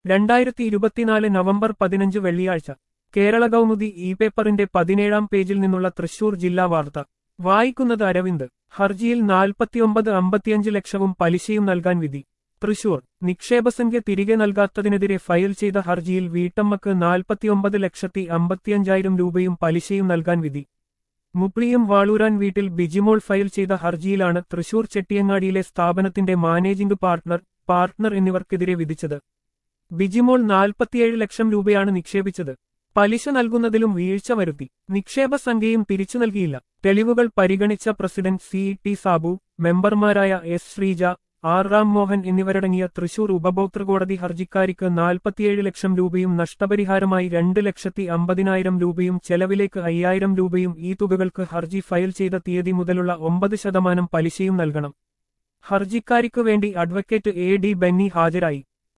രണ്ടായിരത്തി ഇരുപത്തിനാല് നവംബർ പതിനഞ്ച് വെള്ളിയാഴ്ച കേരള കൗമുദി ഇ പേപ്പറിന്റെ പതിനേഴാം പേജിൽ നിന്നുള്ള തൃശൂർ ജില്ലാ വാർത്ത വായിക്കുന്നത് അരവിന്ദ് ഹർജിയിൽ നാൽപ്പത്തിയൊമ്പത് അമ്പത്തിയഞ്ച് ലക്ഷവും പലിശയും നൽകാൻ വിധി തൃശൂർ നിക്ഷേപസംഖ്യ തിരികെ നൽകാത്തതിനെതിരെ ഫയൽ ചെയ്ത ഹർജിയിൽ വീട്ടമ്മക്ക് നാൽപ്പത്തിയൊമ്പത് ലക്ഷത്തി അമ്പത്തിയഞ്ചായിരം രൂപയും പലിശയും നൽകാൻ വിധി മുപ്ലിയും വാളൂരാൻ വീട്ടിൽ ബിജിമോൾ ഫയൽ ചെയ്ത ഹർജിയിലാണ് തൃശൂർ ചെട്ടിയങ്ങാടിയിലെ സ്ഥാപനത്തിന്റെ മാനേജിംഗ് പാർട്ണർ പാർട്ണർ എന്നിവർക്കെതിരെ വിധിച്ചത് ബിജിമോൾ നാൽപ്പത്തിയേഴ് ലക്ഷം രൂപയാണ് നിക്ഷേപിച്ചത് പലിശ നൽകുന്നതിലും വീഴ്ച വരുത്തി നിക്ഷേപ സംഖ്യയും തിരിച്ചു നൽകിയില്ല തെളിവുകൾ പരിഗണിച്ച പ്രസിഡന്റ് സി ടി സാബു മെമ്പർമാരായ എസ് ശ്രീജ ആർ റാം മോഹൻ എന്നിവരടങ്ങിയ തൃശൂർ ഉപഭോക്തൃ കോടതി ഹർജിക്കാരിക്ക് നാൽപ്പത്തിയേഴ് ലക്ഷം രൂപയും നഷ്ടപരിഹാരമായി രണ്ട് ലക്ഷത്തി അമ്പതിനായിരം രൂപയും ചെലവിലേക്ക് അയ്യായിരം രൂപയും ഈ തുകകൾക്ക് ഹർജി ഫയൽ ചെയ്ത തീയതി മുതലുള്ള ഒമ്പത് ശതമാനം പലിശയും നൽകണം ഹർജിക്കാരിക്കു വേണ്ടി അഡ്വക്കേറ്റ് എ ഡി ബെന്നി ഹാജരായി